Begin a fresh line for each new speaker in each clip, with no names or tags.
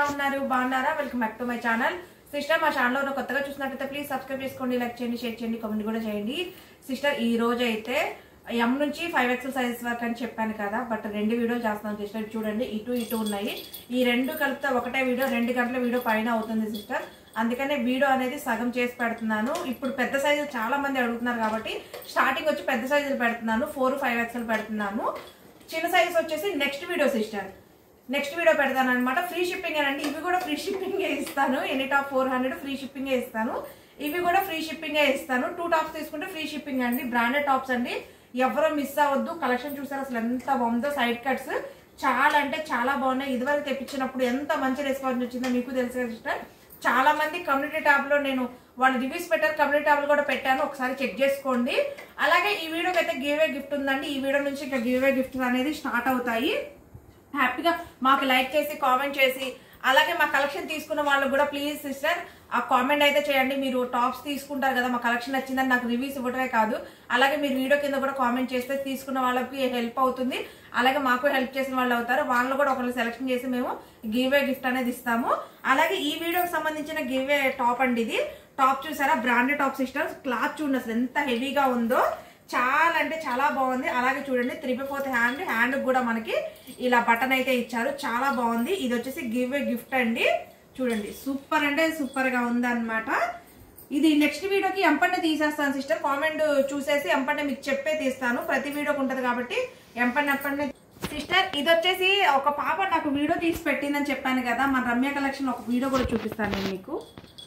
ఉన్నారు బాగున్నారా welcome back to my channel sister మా ఛానల్ లో కొత్తగా చూసినట్టయితే ప్లీజ్ సబ్స్క్రైబ్ చేసుకోండి లైక్ చేయండి షేర్ చేయండి కామెంట్ కూడా చేయండి సిస్టర్ ఈ రోజు అయితే ఎం నుంచి ఫైవ్ ఎక్సెల్ సైజ్ వరకు అని చెప్పాను కదా బట్ రెండు వీడియో చేస్తున్నాను సిస్టర్ చూడండి ఇటు ఇటు ఉన్నాయి ఈ రెండు కలిపితే ఒకటే వీడియో రెండు గంటల వీడియో పైన అవుతుంది సిస్టర్ అందుకనే వీడియో అనేది సగం చేసి పెడుతున్నాను ఇప్పుడు పెద్ద సైజు చాలా మంది అడుగుతున్నారు కాబట్టి స్టార్టింగ్ వచ్చి పెద్ద సైజులు పెడుతున్నాను ఫోర్ ఫైవ్ ఎక్సెల్ పెడుతున్నాను చిన్న సైజ్ వచ్చేసి next video sister next video పెడతాను అనమాట ఫ్రీ షిప్పింగ్ అండి ఇవి కూడా ఫ్రీ షిప్పింగ్ ఇస్తాను any top four hundred free shipping ఇస్తాను ఇవి కూడా ఫ్రీ షిప్పింగ్ ఇస్తాను టూ టాప్స్ తీసుకుంటే ఫ్రీ షిప్పింగ్ అండి బ్రాండెడ్ టాప్స్ అండి ఎవరో మిస్ అవ్వద్దు కలెక్షన్ చూసారు అసలు ఎంత బాగుందో సైడ్ కట్స్ చాలా అంటే చాలా బాగున్నాయి ఇదివరకు తెప్పించినప్పుడు ఎంత మంచి రెస్పాన్స్ వచ్చిందో మీకు తెలుసు కదా సిస్టర్ చాలా మంది కమ్యూనిటీ ట్యాబ్ లో నేను వాళ్ళ రివ్యూస్ పెట్టారు కమ్యూనిటీ ట్యాబ్ లో కూడా పెట్టాను ఒకసారి చెక్ చేసుకోండి అలాగే ఈ వీడియోకి అయితే గివ్ గిఫ్ట్ ఉందండి ఈ వీడియో నుంచి ఇంకా గివ్ గిఫ్ట్ అనేది స్టార్ట్ అవుతాయి హ్యాపీగా మాకు లైక్ చేసి కామెంట్ చేసి అలాగే మా కలెక్షన్ తీసుకున్న వాళ్ళు కూడా ప్లీజ్ సిస్టర్ ఆ కామెంట్ అయితే చేయండి మీరు టాప్స్ తీసుకుంటారు కదా మా కలెక్షన్ నచ్చిందని నాకు రివ్యూస్ ఇవ్వడమే కాదు అలాగే మీరు వీడియో కింద కూడా కామెంట్ చేస్తే తీసుకున్న వాళ్ళకి హెల్ప్ అవుతుంది అలాగే మాకు హెల్ప్ చేసిన వాళ్ళు అవుతారు వాళ్ళు కూడా ఒకళ్ళు సెలెక్షన్ చేసి మేము గివ్ గిఫ్ట్ అనేది ఇస్తాము అలాగే ఈ వీడియోకి సంబంధించిన గివ్ టాప్ అండి ఇది టాప్ చూసారా బ్రాండెడ్ టాప్ సిస్టర్స్ క్లాత్ చూడండి అసలు ఎంత హెవీగా ఉందో చాలా అంటే చాలా బాగుంది అలాగే చూడండి త్రిపి ఫోర్త్ హ్యాండ్ హ్యాండ్ కూడా మనకి ఇలా బటన్ అయితే ఇచ్చారు చాలా బాగుంది ఇది వచ్చేసి గివ్ ఏ గిఫ్ట్ అండి చూడండి సూపర్ అంటే సూపర్ గా ఉంది అనమాట ఇది నెక్స్ట్ వీడియోకి ఎంపన్నే తీసేస్తాను సిస్టర్ కామెంట్ చూసేసి ఎంపన్నే మీకు చెప్పే తీస్తాను ప్రతి వీడియోకి ఉంటది కాబట్టి ఎంపన్నే ఎంపన్నే సిస్టర్ ఇది వచ్చేసి ఒక పాప నాకు వీడియో తీసి పెట్టిందని చెప్పాను కదా మన రమ్య కలెక్షన్ ఒక వీడియో కూడా చూపిస్తాను నేను మీకు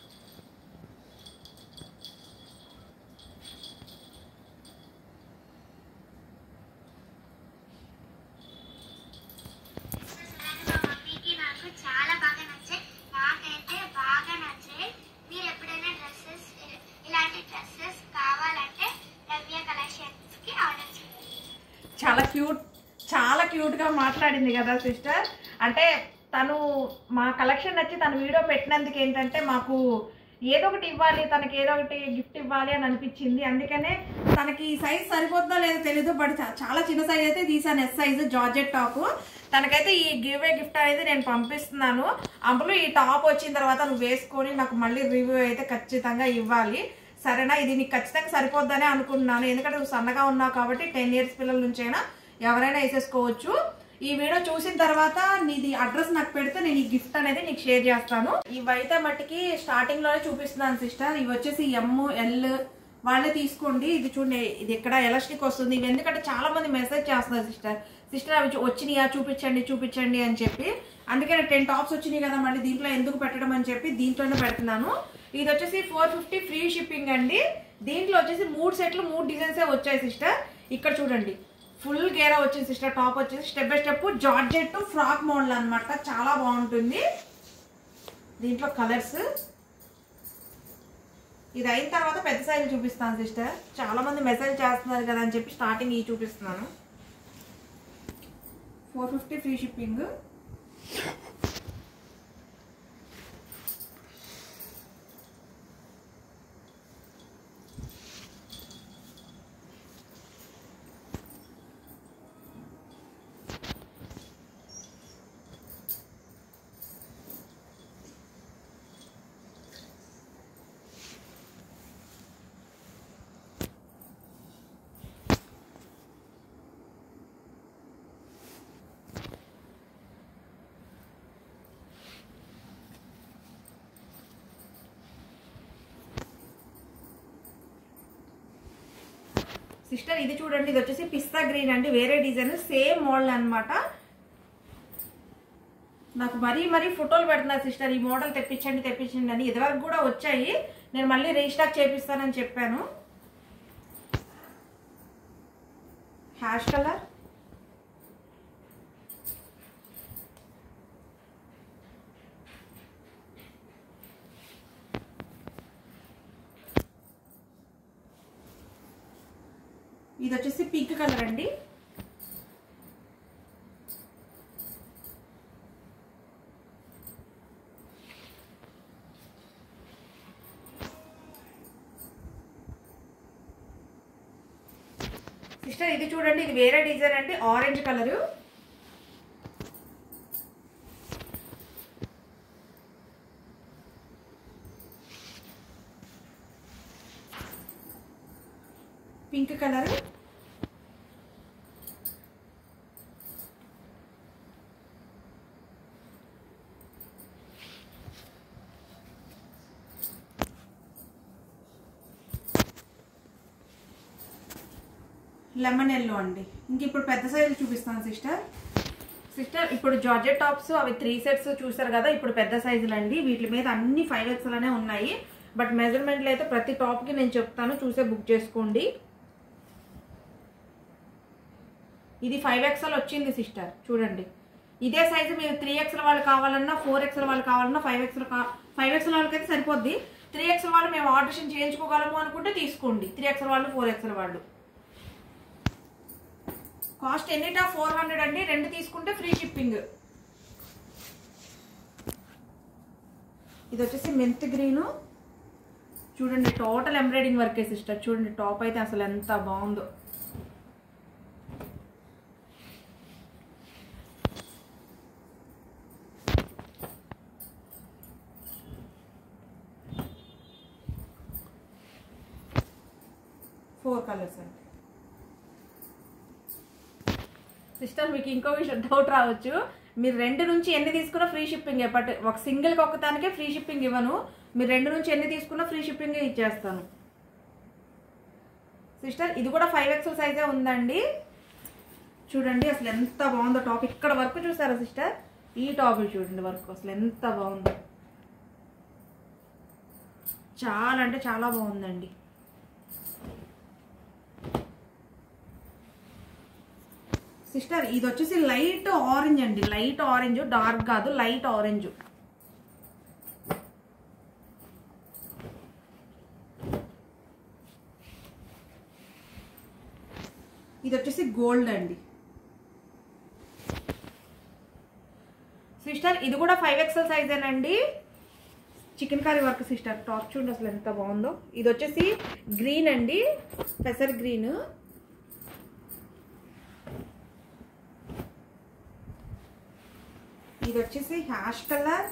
మా మమ్మీకి నాకు చాలా బాగా నచ్చాయి నాకైతే బాగా నచ్చాయి మీరు ఎప్పుడైనా డ్రెస్సెస్ ఇలాంటి డ్రెస్సెస్ కావాలంటే రమ్య కలెక్షన్స్ కి ఆర్డర్ చేయండి
చాలా క్యూట్ చాలా క్యూట్ గా మాట్లాడింది కదా సిస్టర్ అంటే తను మా కలెక్షన్ నచ్చి తను వీడియో పెట్టినందుకు ఏంటంటే మాకు ఏదో ఒకటి ఇవ్వాలి తనకి ఏదో ఒకటి గిఫ్ట్ ఇవ్వాలి అని అనిపించింది అందుకనే తనకి ఈ సైజ్ సరిపోతుందో లేదో తెలీదు బట్ చా- చాలా చిన్న సైజ్ అయితే తీసాను ఎస్ సైజ్ జార్జెట్ టాప్ తనకైతే ఈ గివ్ ఏ గిఫ్ట్ అనేది నేను పంపిస్తున్నాను అందులో ఈ టాప్ వచ్చిన తర్వాత నువ్వు వేసుకొని నాకు మళ్ళీ రివ్యూ అయితే ఖచ్చితంగా ఇవ్వాలి సరేనా ఇది నీకు ఖచ్చితంగా సరిపోద్దనే అనుకుంటున్నాను ఎందుకంటే నువ్వు సన్నగా ఉన్నావు కాబట్టి టెన్ ఇయర్స్ పిల్లల నుంచైనా ఎవరైనా వేసేసుకోవచ్చు ఈ వీడియో చూసిన తర్వాత నీది అడ్రస్ నాకు పెడితే నేను ఈ గిఫ్ట్ అనేది నీకు షేర్ చేస్తాను ఇవైతే మట్టికి స్టార్టింగ్ లోనే చూపిస్తున్నాను సిస్టర్ ఇవి వచ్చేసి ఎమ్ ఎల్ వాళ్ళే తీసుకోండి ఇది చూడండి ఇది ఎక్కడ ఎలాస్టిక్ వస్తుంది ఇవి ఎందుకంటే చాలా మంది మెసేజ్ చేస్తున్నారు సిస్టర్ సిస్టర్ అవి చూ- వచ్చినాయా చూపించండి చూపించండి అని చెప్పి అందుకే టెన్ టాప్స్ వచ్చినాయి కదా మళ్ళీ దీంట్లో ఎందుకు పెట్టడం అని చెప్పి దీంట్లోనే పెడుతున్నాను ఇది వచ్చేసి ఫోర్ ఫిఫ్టీ ఫ్రీ షిప్పింగ్ అండి దీంట్లో వచ్చేసి మూడు సెట్లు మూడు డిజైన్స్ వచ్చాయి సిస్టర్ ఇక్కడ చూడండి ఫుల్ గేరా వచ్చింది సిస్టర్ టాప్ వచ్చేసి step by step georgette frock model అన్నమాట చాలా బాగుంటుంది దీంట్లో కలర్స్ ఇది అయిన తర్వాత పెద్ద సైజు చూపిస్తాను సిస్టర్ చాలా మంది మెసేజ్ చేస్తున్నారు కదా అని చెప్పి స్టార్టింగ్ ఈ చూపిస్తున్నాను four fifty free shipping sister ఇది చూడండి ఇది వచ్చేసి పిస్తా గ్రీన్ అండి వేరే డిజైన్ సేమ్ మోడల్ అన్నమాట నాకు మరీ మరీ ఫోటోలు పెడుతున్నారు సిస్టర్ ఈ మోడల్ తెప్పించండి తెప్పించండి అని ఇదివరకు కూడా వచ్చాయి నేను మళ్ళీ రీస్టాక్ చేపిస్తానని చెప్పాను హ్యాష్ కలర్ ఇది వచ్చేసి పింక్ కలర్ అండి సిస్టర్ ఇది చూడండి ఇది వేరే డిజైన్ అండి orange colour pink colour lemon yellow అండి ఇంక ఇప్పుడు పెద్ద సైజు చూపిస్తాను సిస్టర్ సిస్టర్ ఇప్పుడు జార్జెట్ టాప్స్ అవి త్రీ సెట్స్ చూసారు కదా ఇప్పుడు పెద్ద సైజులు అండి వీటి మీద అన్ని ఫైవ్ ఎక్స్ల్ అనే ఉన్నాయి బట్ మెజర్మెంట్లు అయితే ప్రతి టాప్కి నేను చెప్తాను చూసే బుక్ చేసుకోండి ఇది ఫైవ్ ఎక్స్ఎల్ వచ్చింది సిస్టర్ చూడండి ఇదే సైజు మీరు త్రీ ఎక్స్ఎల్ వాళ్ళు కావాలన్నా ఫోర్ ఎక్స్ఎల్ వాళ్ళు కావాలన్నా ఫైవ్ ఎక్స్ఎల్ ఫైవ్ ఎక్స్ఎల్ వాళ్ళకైతే సరిపోద్ది త్రీ ఎక్స్ఎల్ వాళ్ళు మేము ఆల్టరేషన్ చేయించుకోగలము అనుకుంటే తీసుకోండి త్రీ ఎక్స్ఎల్ వాళ్ళు ఫోర్ ఎక్స్ఎల్ వాళ్ళు కాస్ట్ ఎన్నిటా ఫోర్ హండ్రెడ్ అండి రెండు తీసుకుంటే ఫ్రీ షిప్పింగ్ ఇది వచ్చేసి మెంత్ గ్రీను చూడండి టోటల్ ఎంబ్రాయిడింగ్ వర్క్ సిస్టర్ చూడండి టాప్ అయితే అసలు ఎంత బాగుందో ఫోర్ కలర్స్ అండి సిస్టర్ మీకు ఇంకో విషయం డౌట్ రావచ్చు మీరు రెండు నుంచి ఎన్ని తీసుకున్నా ఫ్రీ షిప్పింగ్ బట్ ఒక సింగిల్కి ఒక్కదానికే ఫ్రీ షిప్పింగ్ ఇవ్వను మీరు రెండు నుంచి ఎన్ని తీసుకున్నా ఫ్రీ షిప్పింగ్ ఇచ్చేస్తాను సిస్టర్ ఇది కూడా ఫైవ్ ఎక్స్ఎల్ సైజే ఉందండి చూడండి అసలు ఎంత బాగుందో టాప్ ఇక్కడ వరకు చూసారా సిస్టర్ ఈ టాప్ చూడండి వర్క్ అసలు ఎంత బాగుందో చాలా అంటే చాలా బాగుందండి సిస్టర్ ఇది వచ్చేసి లైట్ ఆరెంజ్ అండి లైట్ ఆరెంజ్ డార్క్ కాదు లైట్ ఆరెంజ్ ఇది వచ్చేసి గోల్డ్ అండి సిస్టర్ ఇది కూడా ఫైవ్ ఎక్స్ఎల్ సైజేనండి chikankari work sister top చూడండి అసలు ఎంత బాగుందో ఇది వచ్చేసి గ్రీన్ అండి పెసర్ గ్రీన్ ఇది వచ్చేసి హ్యాష్ కలర్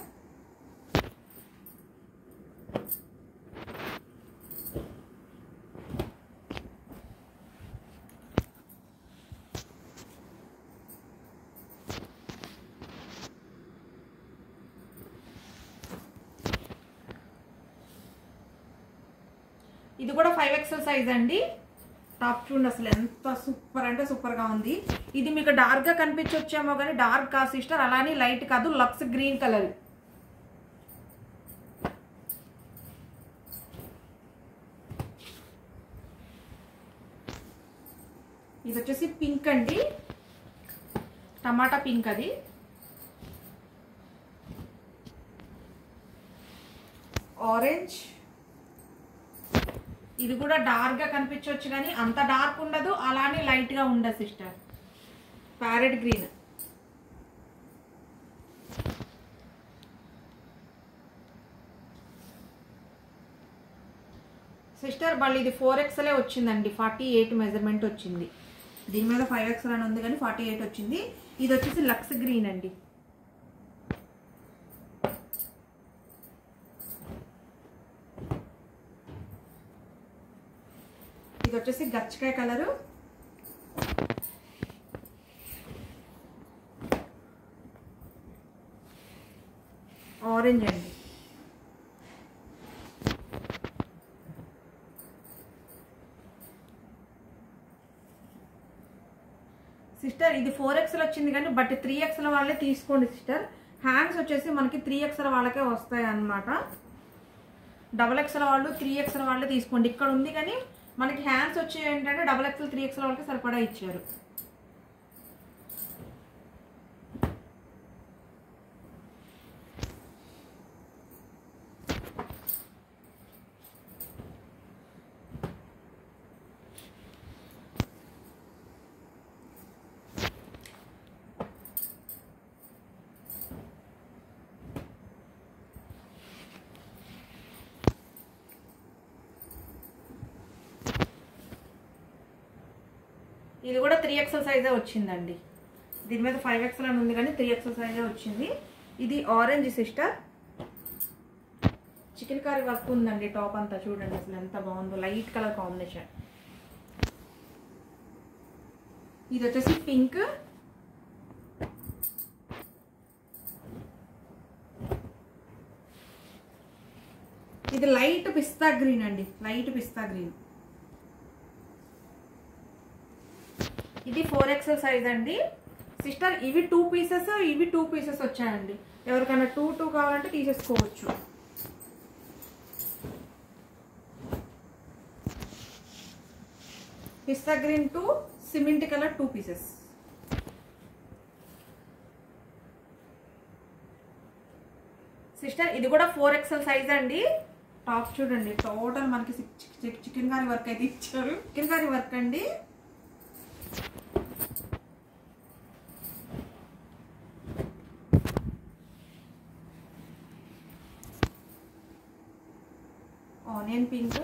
ఇది కూడా ఫైవ్ ఎక్స్ఎల్ సైజ్ అండి టాప్ చూడండి అసలు ఎంత సూపర్ అంటే సూపర్ గా ఉంది ఇది మీకు డార్క్ గా కనిపించొచ్చేమో కానీ డార్క్ కా సిస్టర్ అలానే లైట్ కాదు లక్స్ గ్రీన్ కలర్ ఇది వచ్చేసి పింక్ అండి టమాటా పింక్ అది ఆరెంజ్ ఇది కూడా డార్క్ గా కనిపించవచ్చు కానీ అంత డార్క్ ఉండదు అలానే లైట్ గా ఉండదు సిస్టర్ ప్యారెట్ గ్రీన్ సిస్టర్ మళ్ళీ ఇది ఫోర్ ఎక్స్ఎలే వచ్చిందండి ఫార్టీ ఎయిట్ మెజర్మెంట్ వచ్చింది దీని మీద ఫైవ్ ఎక్స్ఎల్ అని ఉంది కానీ ఫార్టీ ఎయిట్ వచ్చింది ఇది వచ్చేసి లక్స్ గ్రీన్ అండి ఇది వచ్చేసి గచ్చకాయ కలరు ఆరెంజ్ అండి సిస్టర్ ఇది ఫోర్ ఎక్స్ఎల్ వచ్చింది కానీ బట్ త్రీ ఎక్స్ఎల్ వాళ్ళే తీసుకోండి సిస్టర్ హ్యాండ్స్ వచ్చేసి మనకి త్రీ ఎక్స్ఎల్ వాళ్ళకే వస్తాయి అన్నమాట డబల్ ఎక్స్ఎల్ వాళ్ళు త్రీ ఎక్స్ఎల్ వాళ్ళే తీసుకోండి ఇక్కడ ఉంది కానీ మనకి హ్యాండ్స్ వచ్చి ఏంటంటే డబల్ ఎక్స్ఎల్ త్రీ ఎక్స్ఎల్ వాళ్ళకి సరిపడా ఇచ్చారు ఇది కూడా త్రీ ఎక్స్ఎల్ సైజే వచ్చిందండి దీని మీద ఫైవ్ ఎక్స్ఎల్ అని ఉంది కానీ త్రీ ఎక్స్ఎల్ సైజే వచ్చింది ఇది orange sister chikankari work ఉందండి టాప్ అంతా చూడండి అసలు ఎంత బాగుందో లైట్ కలర్ కాంబినేషన్ ఇది వచ్చేసి పింక్ ఇది లైట్ పిస్తా గ్రీన్ అండి లైట్ పిస్తా గ్రీన్ ఇది ఫోర్ ఎక్సెల్ సైజ్ అండి సిస్టర్ ఇవి టూ పీసెస్ ఇవి టూ పీసెస్ వచ్చాయండి ఎవరికైనా టూ టూ కావాలంటే తీసేసుకోవచ్చు pista green two cement colour two pieces sister ఇది కూడా ఫోర్ ఎక్స్ఎల్ సైజ్ అండి టాప్ చూడండి టోటల్ మనకి చికెన్ కర్రీ వర్క్ అయితే ఇచ్చారు చికెన్ కర్రీ వర్క్ అండి ఆనియన్ పింక్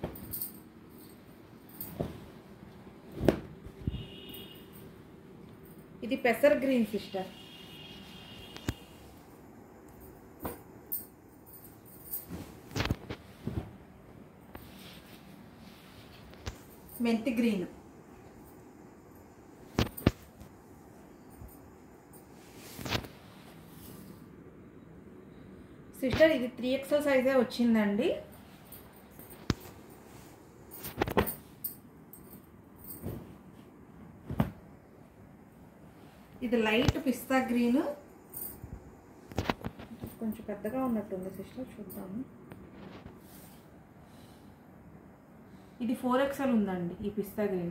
ఇది పెసర్ గ్రీన్ సిస్టర్ మెంతి గ్రీన్ సిస్టర్ ఇది త్రీ ఎక్సెల్ సైజే వచ్చిందండి ఇది లైట్ పిస్తా గ్రీన్ కొంచెం పెద్దగా ఉన్నట్టుంది సిస్టర్ చూద్దాము ఇది ఫోర్ ఎక్స్ఎల్ ఉందండి ఈ పిస్తా గ్రీన్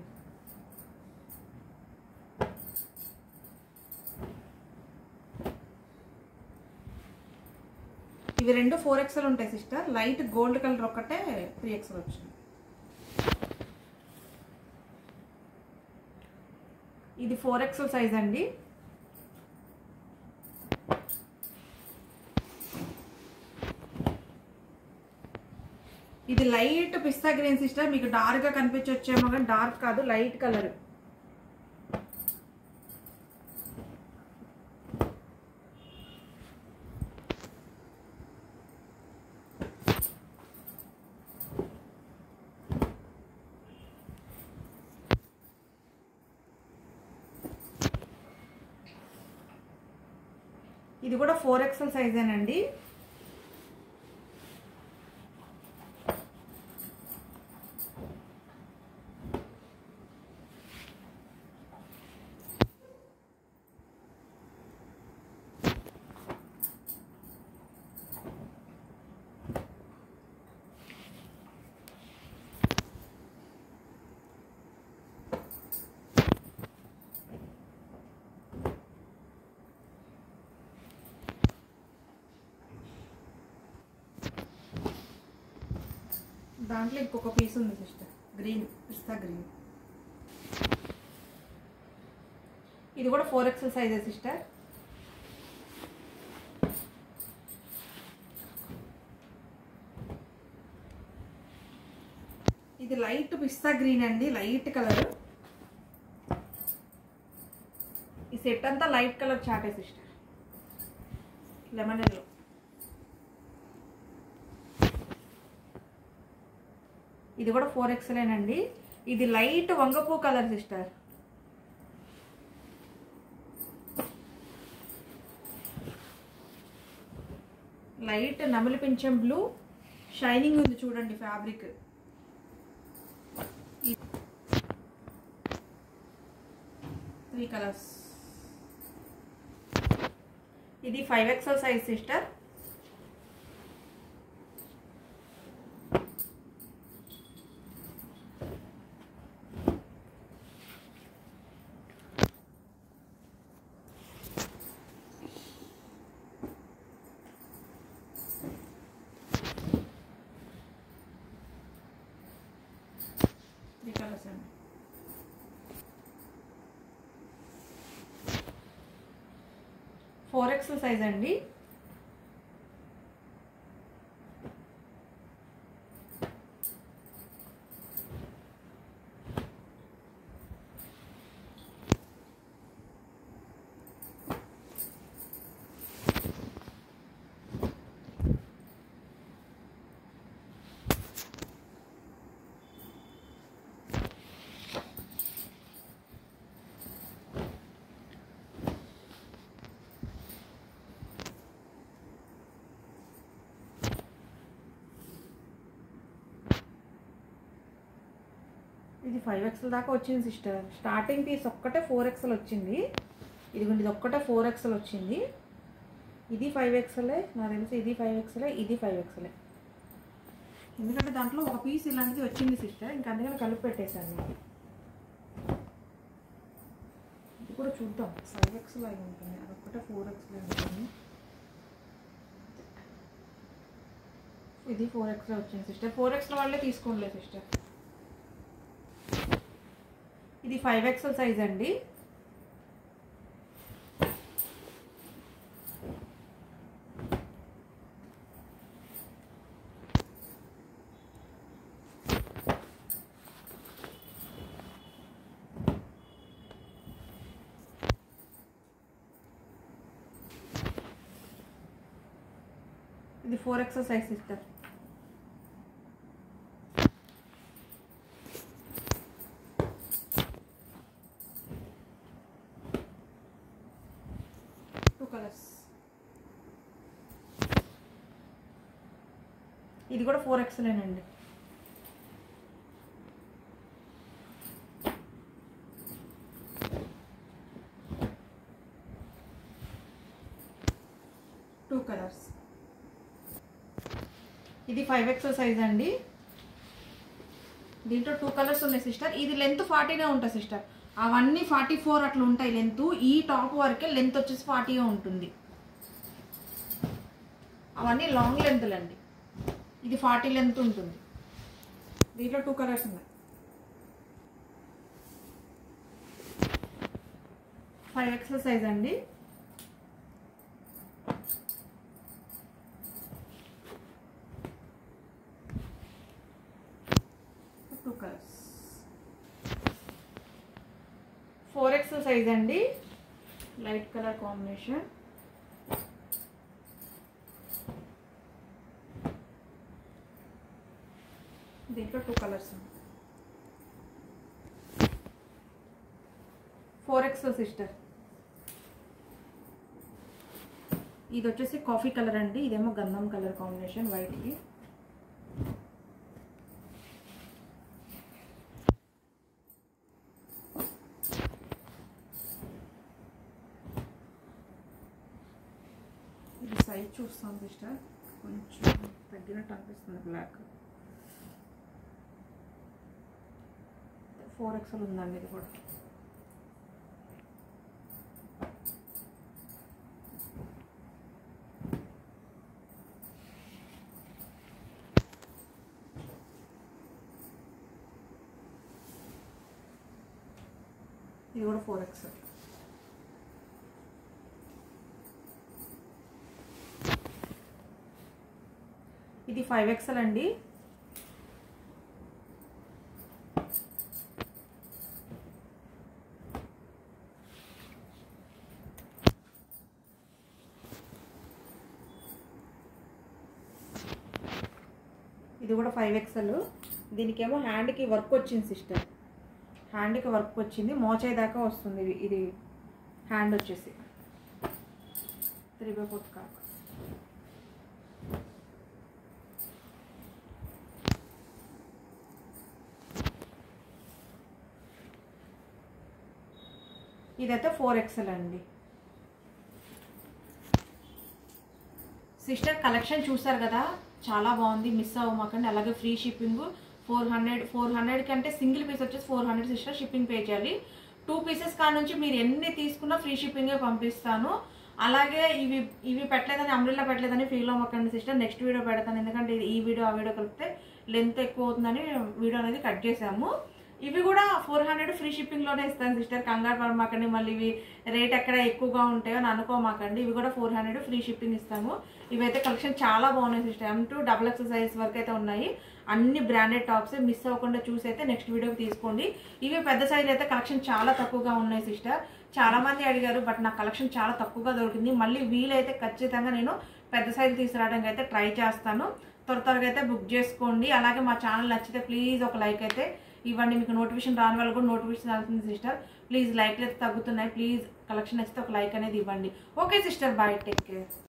ఇవి రెండు ఫోర్ ఎక్స్ఎల్ ఉంటాయి సిస్టర్ లైట్ గోల్డ్ కలర్ ఒక్కటే త్రీ ఎక్స్ఎల్ వచ్చింది ఇది ఫోర్ ఎక్స్ఎల్ సైజ్ అండి ఇది లైట్ పిస్తా గ్రీన్ సిస్టర్ మీకు డార్క్ గా కనిపించొచ్చేమో కానీ డార్క్ కాదు లైట్ కలర్ ఇది కూడా ఫోర్ ఎక్స్ఎల్ సైజేనండి దాంట్లో ఇంకొక పీస్ ఉంది సిస్టర్ గ్రీన్ పిస్తా గ్రీన్ ఇది కూడా ఫోర్ ఎక్స్ఎల్ సైజే సిస్టర్ ఇది లైట్ పిస్తా గ్రీన్ అండి లైట్ కలర్ ఈ సెట్ అంతా లైట్ కలర్ చాటే సిస్టర్ లెమన్ ఎల్లో ఇది కూడా ఫోర్ ఎక్స్ఎలేనండి ఇది లైట్ వంగపూ కలర్ సిస్టర్ లైట్ నమిలి పింఛం బ్లూ షైనింగ్ ఉంది చూడండి ఫ్యాబ్రిక్ త్రీ కలర్స్ ఇది five XL size sister three colours అండి ఫోర్ ఎక్స్ఎల్ సైజ్ అండి ఇది ఫైవ్ ఎక్స్ఎల్ దాకా వచ్చింది సిస్టర్ స్టార్టింగ్ పీస్ ఒక్కటే ఫోర్ ఎక్స్ఎల్ వచ్చింది ఇదిగోండి ఇది ఒక్కటే ఫోర్ ఎక్స్ఎల్ వచ్చింది ఇది ఫైవ్ ఎక్స్ఎలే నాకు తెలిసి ఇది ఫైవ్ ఎక్స్ఎలే ఇది ఫైవ్ ఎక్స్ఎలే ఎందుకంటే దాంట్లో ఒక పీస్ ఇలాంటిది వచ్చింది సిస్టర్ ఇంకా అందుకని కలిపి పెట్టేశాను నేను ఇది కూడా చూద్దాం ఫైవ్ ఎక్స్ఎల్ అయి ఉంటుంది అది ఒక్కటే ఫోర్ ఎక్స్ఎల్ ఉంటుంది ఇది ఫోర్ ఎక్స్లో వచ్చింది సిస్టర్ ఫోర్ ఎక్స్లో వాళ్ళే తీసుకోండి సిస్టర్ ఇది ఫైవ్ ఎక్స్ఎల్ సైజ్ అండి ఇది four XL size sister two colours ఇది కూడా ఫోర్ ఎక్స్లేనండి టూ కలర్స్ ఇది ఫైవ్ ఎక్స్ఎల్ సైజ్ అండి దీంట్లో టూ కలర్స్ ఉన్నాయి సిస్టర్ ఇది లెంత్ ఫార్టీనే ఉంటుంది సిస్టర్ అవన్నీ ఫార్టీ ఫోర్ అట్లా ఉంటాయి లెంత్ ఈ టాప్ వరకే లెంత్ వచ్చేసి ఫార్టీగా ఉంటుంది అవన్నీ లాంగ్ లెంత్లు అండి ఇది ఫార్టీ లెంత్ ఉంటుంది దీంట్లో టూ కలర్స్ ఉన్నాయి ఫైవ్ ఎక్స్ఎల్ సైజ్ అండి two colours four XL size అండి లైట్ కలర్ కాంబినేషన్ దీంట్లో two colours four XL sister ఇది వచ్చేసి కాఫీ కలర్ అండి ఇదేమో గంధం కలర్ కాంబినేషన్ వైట్కి ఇది సైజ్ చూస్తాం సిస్టర్ కొంచెం తగ్గినట్టు అనిపిస్తుంది బ్లాక్ ఫోర్ ఎక్స్ఎల్ ఉందండి ఇది కూడా ఇది కూడా ఫోర్ ఎక్స్ఎల్ ఇది ఫైవ్ ఎక్స్ఎల్ అండి ఇది కూడా ఫైవ్ ఎక్స్ఎల్ దీనికేమో హ్యాండ్కి వర్క్ వచ్చింది సిస్టర్ హ్యాండ్కి వర్క్ వచ్చింది మోచాయి దాకా వస్తుంది ఇది- ఇది హ్యాండ్ వచ్చేసి త్రీ బై ఫోర్త్ కాక ఇదైతే ఫోర్ ఎక్స్ఎల్ అండి సిస్టర్ కలెక్షన్ చూసారు కదా చాలా బాగుంది మిస్ అవ్వమాకండి అలాగే free shipping four hundred four hundred కంటే సింగిల్ పీస్ వచ్చేసి four hundred sister shipping pay చేయాలి టూ పీసెస్ కా నుంచి మీరు ఎన్ని తీసుకున్నా ఫ్రీ షిప్పింగే పంపిస్తాను అలాగే ఇవి ఇవి పెట్టలేదని అంబ్రిల్లా పెట్టలేదని ఫీల్ అవ్వకండి సిస్టర్ నెక్స్ట్ వీడియో పెడతాను ఎందుకంటే ఇది- ఈ వీడియో ఆ వీడియో కలిపితే లెంత్ ఎక్కువ అవుతుందని వీడియో అనేది కట్ చేసాము ఇవి కూడా ఫోర్ హండ్రెడ్ ఫ్రీ షిప్పింగ్ లోనే ఇస్తాను సిస్టర్ కంగారు పడమాకండి మళ్ళీ ఇవి రేట్ ఎక్కడ ఎక్కువగా ఉంటాయో అని అనుకోమాకండి ఇవి కూడా ఫోర్ హండ్రెడ్ ఫ్రీ షిప్పింగ్ ఇస్తాము ఇవైతే కలెక్షన్ చాలా బాగున్నాయి sister M to double X size వరకు అయితే ఉన్నాయి అన్ని బ్రాండెడ్ టాప్స్ మిస్ అవ్వకుండా చూసి అయితే నెక్స్ట్ వీడియోకి తీసుకోండి ఇవి పెద్ద సైజ్ అయితే కలెక్షన్ చాలా తక్కువగా ఉన్నాయి సిస్టర్ చాలా మంది అడిగారు బట్ నాకు కలెక్షన్ చాలా తక్కువగా దొరికింది మళ్ళీ వీలైతే ఖచ్చితంగా నేను పెద్ద సైజు తీసుకురావడానికి అయితే ట్రై చేస్తాను త్వర త్వరగా అయితే బుక్ చేసుకోండి అలాగే మా ఛానల్ నచ్చితే ప్లీజ్ ఒక లైక్ అయితే ఇవ్వండి మీకు నోటిఫికేషన్ రాని వాళ్ళు కూడా నోటిఫికేషన్ అవుతుంది సిస్టర్ ప్లీజ్ లైక్లు అయితే తగ్గుతున్నాయి ప్లీజ్ కలెక్షన్ నచ్చితే ఒక లైక్ అనేది ఇవ్వండి okay sister bye take care